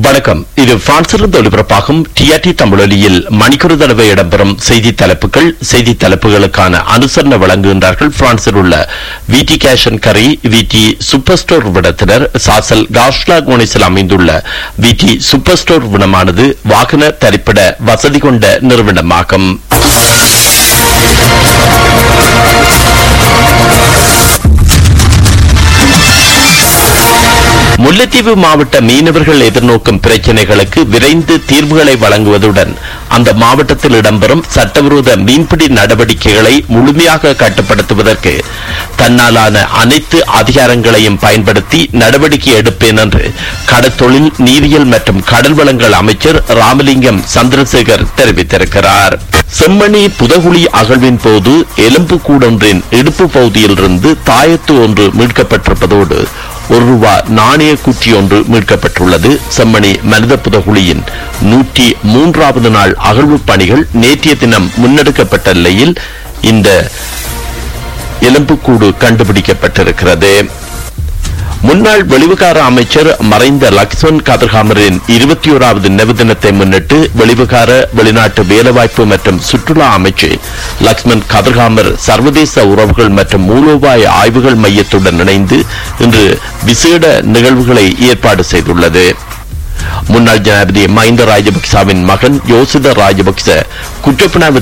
வணக்கம் இது பிரான்சிலிருந்து ஒலிபரப்பாகும் டிஆர்டி தமிழொலியில் மணிக்கொரு தடவை இடம்பெறும் செய்தி தலைப்புகள் செய்தி தலைப்புகளுக்கான அனுசரணை வழங்குகின்றார்கள் பிரான்சில் உள்ள விடி கேஷன் கரி விடி சூப்பர் ஸ்டோர் விடத்தினர் சாசல் காஷ்லா கோனிஸில் அமைந்துள்ள விடி சூப்பர் ஸ்டோர் விடமானது வாகன தரிப்பிட வசதி கொண்ட நிறுவனமாகும் முல்லைத்தீவு மாவட்ட மீனவர்கள் எதிர்நோக்கும் பிரச்சினைகளுக்கு விரைந்து தீர்வுகளை வழங்குவதுடன் அந்த மாவட்டத்தில் இடம்பெறும் சட்டவிரோத மீன்பிடி நடவடிக்கைகளை முழுமையாக கட்டுப்படுத்துவதற்கு தன்னாலான அனைத்து அதிகாரங்களையும் பயன்படுத்தி நடவடிக்கை எடுப்பேன் என்று கடற்தொழில் நீரியல் மற்றும் கடல் வளங்கள் அமைச்சர் ராமலிங்கம் சந்திரசேகர் தெரிவித்திருக்கிறார் செம்மணி புதகுழி அகழ்வின் போது எலும்பு கூடொன்றின் இடுப்பு பகுதியிலிருந்து தாயத்து ஒன்று மீட்கப்பட்டிருப்பதோடு ஒரு ரூபா நாணய குச்சி ஒன்று மீட்கப்பட்டுள்ளது செம்மணி மனித புதகுழியின் நூற்றி மூன்றாவது நாள் அகழ்வு பணிகள் நேற்றைய தினம் முன்னெடுக்கப்பட்ட நிலையில் இந்த எலும்புக்கூடு கண்டுபிடிக்கப்பட்டிருக்கிறது முன்னாள் வெளிவிகார அமைச்சர் மறைந்த லக்ஷ்மண் கதிர்காமரின் இருபத்தி ஓராவது நினைவு தினத்தை முன்னிட்டு வெளிவிகார வெளிநாட்டு வேலைவாய்ப்பு மற்றும் சுற்றுலா அமைச்சு லக்ஷ்மண் கதிர்காமர் சர்வதேச உறவுகள் மற்றும் மூலோபாய ஆய்வுகள் மையத்துடன் இணைந்து இன்று விசேட நிகழ்வுகளை ஏற்பாடு செய்துள்ளது முன்னாள் ஜனாதிபதி மஹிந்த ராஜபக்சவின் மகன் யோசித ராஜபக்ச குற்றப்புணர்வு